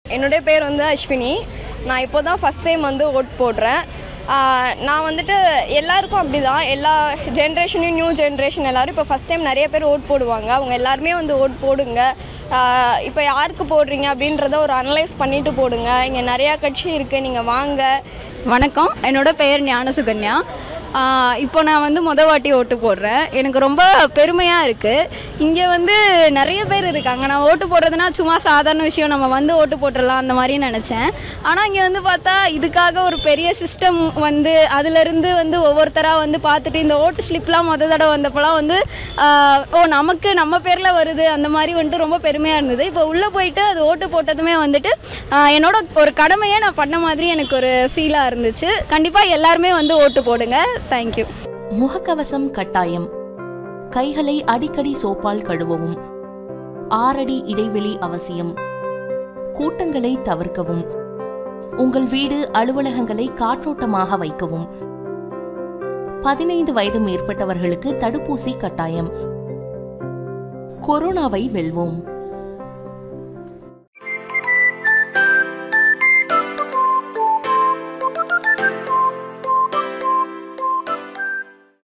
என்னுடைய பேர் வந்து அஸ்வினி நான் இப்போ தான் ஃபஸ்ட் டைம் வந்து ஓட் போடுறேன் ஆஹ் நான் வந்துட்டு எல்லாருக்கும் அப்படி தான் எல்லா ஜென்ரேஷனையும் நியூ ஜென்ரேஷன் எல்லோரும் இப்போ ஃபஸ்ட் டைம் நிறைய பேர் ஓட் போடுவாங்க அவங்க எல்லாருமே வந்து ஓட் போடுங்க ஆஹ் இப்போ யாருக்கு போடுறீங்க அப்படின்றத ஒரு அனலைஸ் பண்ணிட்டு போடுங்க இங்கே நிறையா கட்சி இருக்குது நீங்கள் வாங்க வணக்கம் என்னோட பெயர் ஞான சுகன்யா ஆஹ் இப்போ நான் வந்து முத வாட்டி ஓட்டு போடுறேன் எனக்கு ரொம்ப பெருமையாக இருக்குது இங்கே வந்து நிறைய பேர் இருக்காங்க நான் ஓட்டு போடுறதுனா சும்மா சாதாரண விஷயம் நம்ம வந்து ஓட்டு போட்டுடலாம் அந்த மாதிரி நினச்சேன் ஆனால் இங்கே வந்து பார்த்தா இதுக்காக ஒரு பெரிய சிஸ்டம் வந்து அதிலிருந்து வந்து ஒவ்வொருத்தராக வந்து பார்த்துட்டு இந்த ஓட்டு ஸ்லிப்லாம் முத தடவை வந்தப்போலாம் வந்து ஆஹ் ஓ நமக்கு நம்ம பேரில் வருது அந்த மாதிரி வந்துட்டு ரொம்ப பெருமையாக இருந்தது இப்போ உள்ளே போயிட்டு அது ஓட்டு போட்டதுமே வந்துட்டு ஆஹ் என்னோட ஒரு கடமையை நான் பண்ண மாதிரி எனக்கு ஒரு ஃபீலாக இருந்துச்சு கண்டிப்பாக எல்லாருமே வந்து ஓட்டு போடுங்க தேங்க்யூ முகக்கவசம் கட்டாயம் கைகளை அடிக்கடி சோப்பால் கழுவவும் ஆறடி இடைவெளி அவசியம் கூட்டங்களை தவிர்க்கவும் உங்கள் வீடு அலுவலகங்களை காற்றோட்டமாக வைக்கவும் பதினைந்து வயது மேற்பட்டவர்களுக்கு தடுப்பூசி கட்டாயம் கொரோனாவை வெல்வோம்